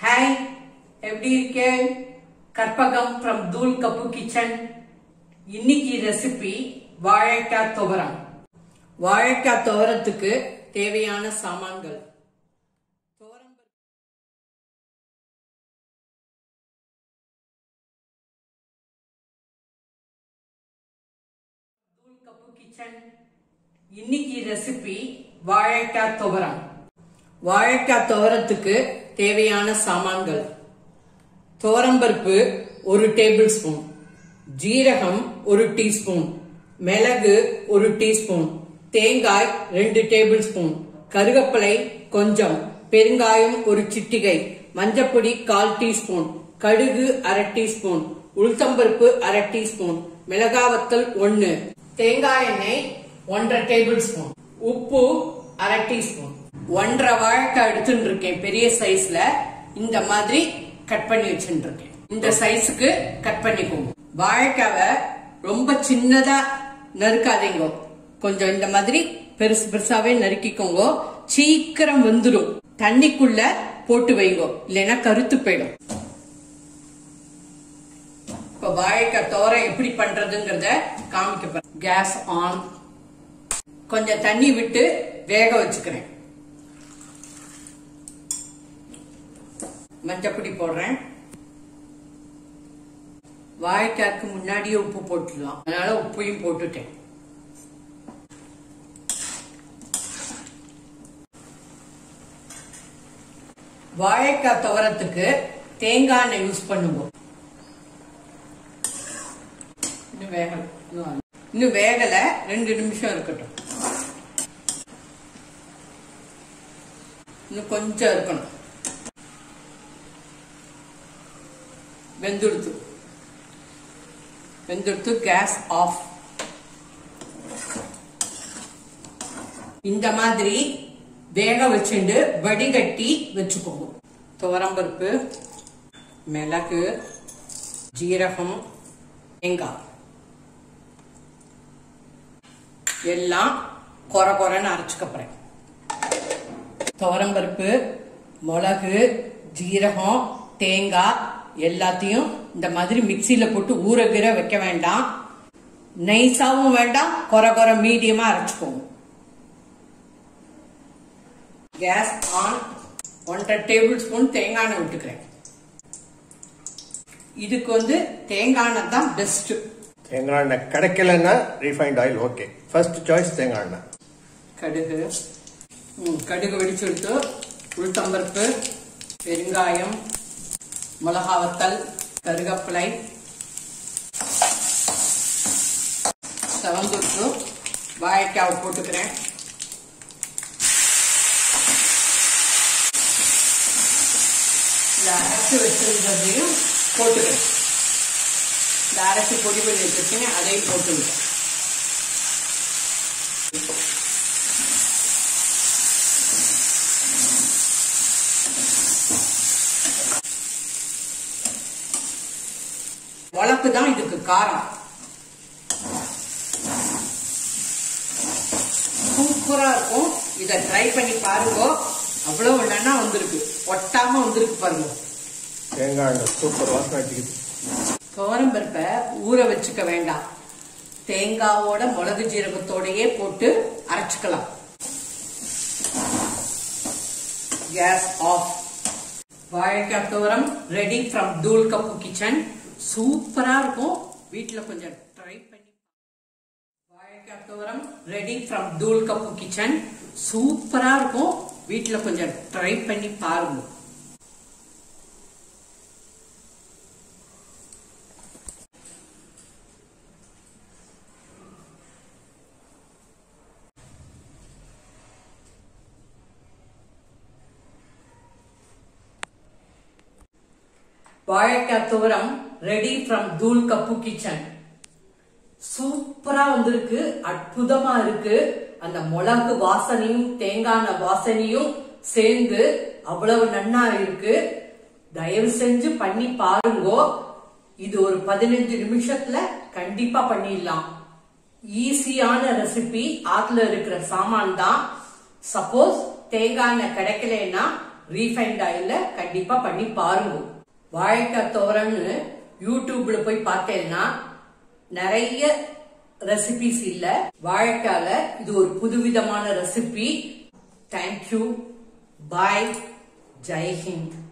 hi எப்படி இருக்கே Karpagam from தூள் கப்பு கிச்சன் இன்னைக்கு ரெசிபி வாழைக்காய் துவரம் வாழைக்காய் துவரத்துக்கு தேவையான சாமான்கள் துவரம் பருப்பு தூள் கப்பு கிச்சன் இன்னைக்கு ரெசிபி வாழைக்காய் துவரம் வாழைக்காய் துவரத்துக்கு தேவையான சாமான்கள் துவரம்பருப்பு ஒரு டேபிள் ஸ்பூன் ஜீரகம் ஒரு டீஸ்பூன் மிளகு ஒரு டீஸ்பூன் தேங்காய் ரெண்டு டேபிள் ஸ்பூன் கருகப்பிலை கொஞ்சம் பெருங்காயம் ஒரு சிட்டிகை மஞ்சப்பொடி கால் டீஸ்பூன் கடுகு அரை டீஸ்பூன் உளுத்தம்பருப்பு அரை டீஸ்பூன் மிளகாவத்தல் ஒன்னு தேங்காய் எண்ணெய் ஒன்றரை டேபிள் ஸ்பூன் உப்பு அரை டீஸ்பூன் ஒன்றரை வாழைக்காய் எடுத்துட்டு இருக்கேன் பெரிய சைஸ்ல இந்த மாதிரி கட் பண்ணி வச்சுட்டு இருக்கேன் இந்த சைஸுக்கு கட் பண்ணிக்கோங்க வாழைக்காவை ரொம்ப சின்னதா நறுக்காதீங்க கொஞ்சம் இந்த மாதிரி பெருசு பெருசாவே நறுக்கிக்கோங்க சீக்கிரம் வெந்துடும் தண்ணிக்குள்ள போட்டு வைங்க இல்லைன்னா கருத்து போயிடும் இப்ப வாழைக்காய் தோரை எப்படி பண்றதுங்கிறத காமிக்க கேஸ் ஆன் கொஞ்சம் தண்ணி விட்டு வேக வச்சுக்கிறேன் மஞ்சப்பொடி போடுறேன் வாழைக்காய்க்கு முன்னாடியே உப்பு போட்டுடலாம் அதனால உப்பையும் போட்டுட்டேன் வாழைக்காய் துவரத்துக்கு தேங்காய் எண்ணெய் யூஸ் பண்ணுவோம் இன்னும் வேகல இன்னும் இன்னும் வேகல ரெண்டு நிமிஷம் இருக்கட்டும் இன்னும் கொஞ்சம் இருக்கணும் வெந்துடுத்து வெந்துடுத்து கேஸ் ஆஃப் இந்த மாதிரி வேக வச்சுண்டு வடிகட்டி வச்சுக்கோங்க துவரம்பருப்பு மிளகு ஜீரகம் தேங்காய் எல்லாம் கொர கொரன்னு அரைச்சுக்கப்புறேன் துவரம்பருப்பு மிளகு ஜீரகம் தேங்காய் எல்லாத்தையும் இந்த மாதிரி மிக்சியில போட்டு ஊறகிற வைக்க வேண்டாம் நைஸாவும் வேண்டாம் கொர கொர மீடியமா அரைச்சுக்கோங்க கேஸ் ஆன் ஒன்றரை டேபிள் ஸ்பூன் தேங்காய் எண்ணெய் விட்டுக்கிறேன் இதுக்கு வந்து தேங்காய் எண்ணெய் தான் பெஸ்ட் தேங்காய் எண்ணெய் கிடைக்கலன்னா refined oil okay first choice தேங்காய் எண்ணெய் கடுகு ம், கடுகு வெடிச்சு எடுத்து உளுத்தம்பருப்பு பெருங்காயம் மிளகா வத்தல் கருகப்பிலை செவந்துட்டு வாழைக்காவை போட்டுக்கிறேன் இந்த அரைச்சி வச்சிருந்ததையும் போட்டுக்கிறேன் இந்த அரைச்சி பொடி பண்ணி வச்சிருக்கேன் அதையும் போட்டுக்கிறேன் உழப்பு தான் இதுக்கு காரம் சூப்பரா இருக்கும் இத ட்ரை பண்ணி பாருங்க அவ்வளவு நன்னா வந்திருக்கு ஒட்டாம வந்திருக்கு பாருங்க தேங்காய் எண்ணெய் சூப்பர் வாசனை அடிக்குது துவரம்பருப்பை ஊற வச்சுக்க வேண்டாம் தேங்காவோட மிளகு ஜீரகத்தோடயே போட்டு அரைச்சுக்கலாம் கேஸ் ஆஃப் வாழைக்காய் துவரம் ரெடி ஃப்ரம் தூள் கப்பு கிச்சன் சூப்பரா இருக்கும் வீட்ல கொஞ்சம் ட்ரை பண்ணி வாழைக்காய் துவரம் ரெடி ஃப்ரம் தூள் கப்பு கிச்சன் சூப்பரா இருக்கும் வீட்ல கொஞ்சம் ட்ரை பண்ணி பாருங்க வாழைக்காய் துவரம் ரெடி ஃப்ரம் தூள் கப்பு கிச்சன் சூப்பரா வந்திருக்கு அற்புதமா இருக்கு அந்த மிளகு வாசனையும் தேங்காய் வாசனையும் சேர்ந்து அவ்வளவு நன்னா இருக்கு தயவு செஞ்சு பண்ணி பாருங்கோ இது ஒரு பதினஞ்சு நிமிஷத்துல கண்டிப்பா பண்ணிடலாம் ஈஸியான ரெசிபி ஆத்துல இருக்கிற சாமான் தான் சப்போஸ் தேங்காய் எண்ணெய் கிடைக்கலன்னா ரீஃபைண்ட் ஆயில்ல கண்டிப்பா பண்ணி பாருங்க வாழைக்காய் தோரன்னு யூடியூப்ல போய் பார்த்தேன்னா நிறைய ரெசிபிஸ் இல்ல வாழைக்கால இது ஒரு புதுவிதமான ரெசிபி தேங்க்யூ பாய் ஜெய்ஹிந்த்